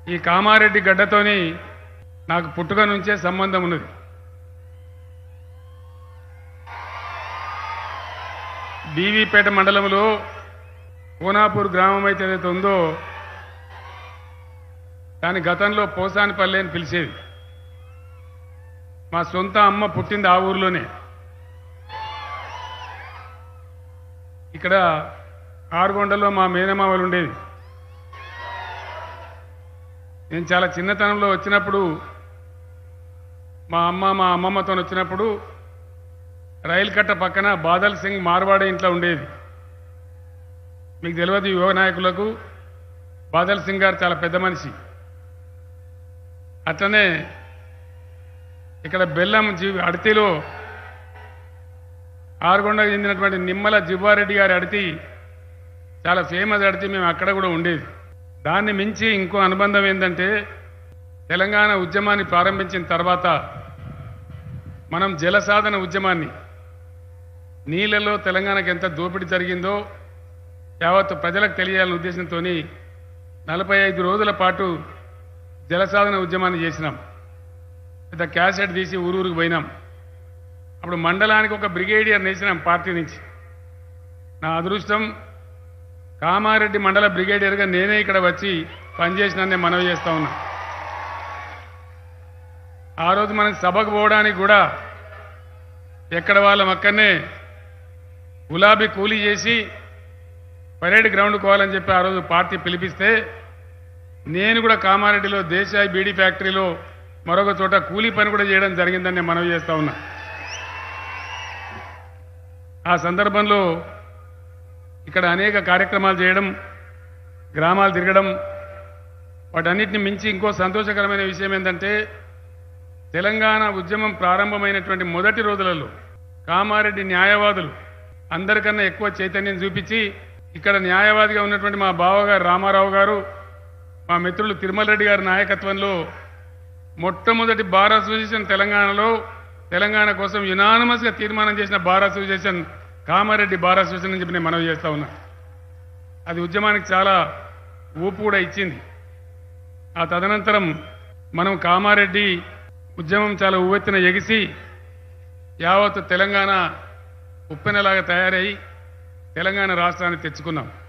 ఈ కామారెడ్డి గడ్డతోని నాకు పుట్టుక నుంచే సంబంధం ఉన్నది బీవీపేట మండలంలో కోనాపూర్ గ్రామం అయితే ఏదైతే ఉందో దాని గతంలో పోసానిపల్లి అని పిలిచేది మా సొంత అమ్మ పుట్టింది ఆ ఊర్లోనే ఇక్కడ ఆరుగొండలో మా మేనమామలు ఉండేది నేను చాలా చిన్నతనంలో వచ్చినప్పుడు మా అమ్మ మా అమ్మమ్మతో వచ్చినప్పుడు రైలు కట్ట పక్కన బాదల్ సింగ్ మార్వాడే ఇంట్లో ఉండేది మీకు తెలియదు యువ నాయకులకు బాదల్ సింగ్ గారు చాలా పెద్ద మనిషి అట్లనే ఇక్కడ బెల్లం జీ అడితిలో ఆరుగొండకు చెందినటువంటి నిమ్మల జివ్వారెడ్డి గారి అడితి చాలా ఫేమస్ అడితి మేము అక్కడ కూడా ఉండేది దాన్ని మించి ఇంకో అనుబంధం ఏంటంటే తెలంగాణ ఉద్యమాన్ని ప్రారంభించిన తర్వాత మనం జలసాధన ఉద్యమాన్ని నీళ్ళలో తెలంగాణకు ఎంత దోపిడీ జరిగిందో యావత్తు ప్రజలకు తెలియాలనే ఉద్దేశంతో నలభై ఐదు రోజుల పాటు జలసాధన ఉద్యమాన్ని చేసినాం పెద్ద క్యాసెట్ తీసి ఊరూరికి పోయినాం అప్పుడు మండలానికి ఒక బ్రిగేడియర్ నేసినాం పార్టీ నుంచి నా అదృష్టం కామారెడ్డి మండల బ్రిగేడియర్గా నేనే ఇక్కడ వచ్చి పనిచేసినని మనవి చేస్తా ఉన్నా ఆ రోజు మనకి సభకు పోవడానికి కూడా ఎక్కడ వాళ్ళం అక్కడనే గులాబీ కూలీ చేసి పరేడ్ గ్రౌండ్ కోవాలని చెప్పి ఆ రోజు పార్టీ పిలిపిస్తే నేను కూడా కామారెడ్డిలో దేశాయి బీడీ ఫ్యాక్టరీలో మరొక చోట కూలీ పని కూడా చేయడం జరిగిందని నేను మనవి చేస్తా ఉన్నా ఆ సందర్భంలో ఇక్కడ అనేక కార్యక్రమాలు చేయడం గ్రామాలు తిరగడం వాటన్నిటిని మించి ఇంకో సంతోషకరమైన విషయం ఏంటంటే తెలంగాణ ఉద్యమం ప్రారంభమైనటువంటి మొదటి రోజులలో కామారెడ్డి న్యాయవాదులు అందరికన్నా ఎక్కువ చైతన్యం చూపించి ఇక్కడ న్యాయవాదిగా ఉన్నటువంటి మా బావగారు రామారావు గారు మా మిత్రులు తిరుమల రెడ్డి గారి నాయకత్వంలో మొట్టమొదటి బార్ అసోసియేషన్ తెలంగాణలో తెలంగాణ కోసం యునానమస్గా తీర్మానం చేసిన bar association Kamareddy bar association అని చెప్పి నేను మనవి చేస్తా ఉన్నా అది ఉద్యమానికి చాలా ఊపు కూడా ఇచ్చింది ఆ తదనంతరం మనం కామారెడ్డి ఉద్యమం చాలా ఉవ్వెత్తున ఎగిసి యావత్తు తెలంగాణ ఉప్పెనలాగా తయారై తెలంగాణ రాష్ట్రాన్ని తెచ్చుకున్నాం